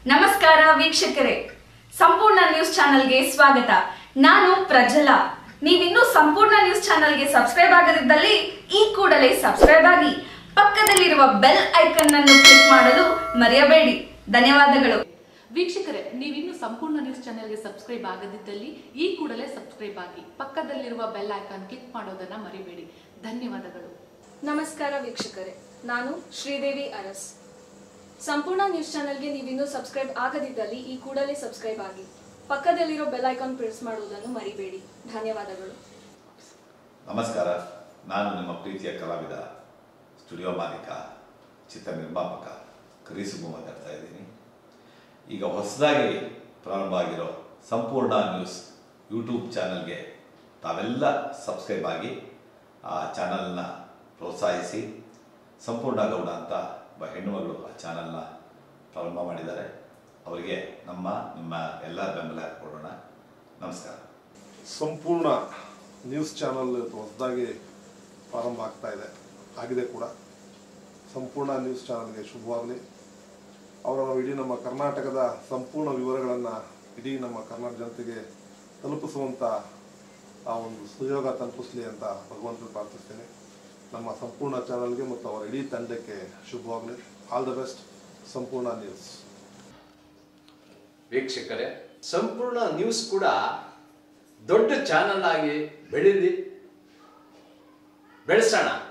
ನಮಸ್ಕಾರ ವೀಕ್ಷಕರೇ ಸಂಪೂರ್ಣ ನ್ಯೂಸ್ ಚಾನೆಲ್ಗೆ ಸ್ವಾಗತ ನಾನು ಪ್ರಜಲಾ ನೀವಿನ್ನೂ ಸಂಪೂರ್ಣ ನ್ಯೂಸ್ ಚಾನೆಲ್ಗೆ ಸಬ್ಸ್ಕ್ರೈಬ್ ಆಗದಿದ್ದಲ್ಲಿ ಈ ಕೂಡಲೇ ಸಬ್ಸ್ಕ್ರೈಬ್ ಆಗಿ ಪಕ್ಕದಲ್ಲಿರುವ ಬೆಲ್ ಐಕನ್ ಅನ್ನು ಕ್ಲಿಕ್ ಮಾಡಲು ಮರೆಯಬೇಡಿ ಧನ್ಯವಾದಗಳು ವೀಕ್ಷಕರೇ ನೀವಿನ್ನು ಸಂಪೂರ್ಣ ನ್ಯೂಸ್ ಚಾನೆಲ್ಗೆ ಸಬ್ಸ್ಕ್ರೈಬ್ ಆಗದಿದ್ದಲ್ಲಿ ಈ ಕೂಡಲೇ ಸಬ್ಸ್ಕ್ರೈಬ್ ಆಗಿ ಪಕ್ಕದಲ್ಲಿರುವ ಬೆಲ್ ಐಕಾನ್ ಕ್ಲಿಕ್ ಮಾಡೋದನ್ನ ಮರಿಬೇಡಿ ಧನ್ಯವಾದಗಳು ನಮಸ್ಕಾರ ವೀಕ್ಷಕರೇ ನಾನು ಶ್ರೀದೇವಿ ಅರಸ್ ಸಂಪೂರ್ಣ ನ್ಯೂಸ್ ಚಾನೆಲ್ಗೆ ನೀವಿನ್ನೂ ಸಬ್ಸ್ಕ್ರೈಬ್ ಆಗದಿದ್ದಲ್ಲಿ ಈ ಕೂಡಲೇ ಸಬ್ಸ್ಕ್ರೈಬ್ ಆಗಿ ಪಕ್ಕದಲ್ಲಿರೋ ಬೆಲ್ ಐಕಾನ್ ಪ್ರೆಸ್ ಮಾಡುವುದನ್ನು ಮರಿಬೇಡಿ ಧನ್ಯವಾದಗಳು ನಮಸ್ಕಾರ ನಾನು ನಿಮ್ಮ ಪ್ರೀತಿಯ ಕಲಾವಿದ ಸ್ಟುಡಿಯೋ ಮಾಲೀಕ ಚಿತ್ರ ನಿರ್ಮಾಪಕ ಕರಿಸುಗು ಮಾತಾಡ್ತಾ ಇದ್ದೀನಿ ಈಗ ಹೊಸದಾಗಿ ಪ್ರಾರಂಭ ಆಗಿರೋ ಸಂಪೂರ್ಣ ನ್ಯೂಸ್ ಯೂಟ್ಯೂಬ್ ಚಾನಲ್ಗೆ ತಾವೆಲ್ಲ ಸಬ್ಸ್ಕ್ರೈಬ್ ಆಗಿ ಆ ಚಾನಲ್ನ ಪ್ರೋತ್ಸಾಹಿಸಿ ಸಂಪೂರ್ಣ ಗೌಡ ಅಂತ ಒಬ್ಬ ಹೆಣ್ಣುಮಗಳು ಆ ಚಾನಲ್ನ ಪ್ರಾರಂಭ ಮಾಡಿದ್ದಾರೆ ಅವರಿಗೆ ನಮ್ಮ ನಿಮ್ಮ ಎಲ್ಲ ಬೆಂಬಲ ಕೊಡೋಣ ನಮಸ್ಕಾರ ಸಂಪೂರ್ಣ ನ್ಯೂಸ್ ಚಾನಲ್ ಹೊಸದಾಗಿ ಪ್ರಾರಂಭ ಆಗ್ತಾ ಇದೆ ಆಗಿದೆ ಕೂಡ ಸಂಪೂರ್ಣ ನ್ಯೂಸ್ ಚಾನಲ್ಗೆ ಶುಭವಾಗಲಿ ಅವರ ಇಡೀ ನಮ್ಮ ಕರ್ನಾಟಕದ ಸಂಪೂರ್ಣ ವಿವರಗಳನ್ನು ಇಡೀ ನಮ್ಮ ಕರ್ನಾಟಕ ಜನತೆಗೆ ತಲುಪಿಸುವಂಥ ಆ ಒಂದು ಸುಯೋಗ ತಲುಪಿಸಲಿ ಅಂತ ಭಗವಂತನ ಪ್ರಾರ್ಥಿಸ್ತೇನೆ ನಮ್ಮ ಸಂಪೂರ್ಣ ಚಾನಲ್ಗೆ ಮತ್ತು ಅವರ ಇಡೀ ತಂಡಕ್ಕೆ ಶುಭವಾಗಲಿ all the best Sampoorna news ವೀಕ್ಷಕರೇ ಸಂಪೂರ್ಣ ನ್ಯೂಸ್ ಕೂಡ ದೊಡ್ಡ ಚಾನಲ್ ಆಗಿ ಬೆಳೀಲಿ ಬೆಳೆಸೋಣ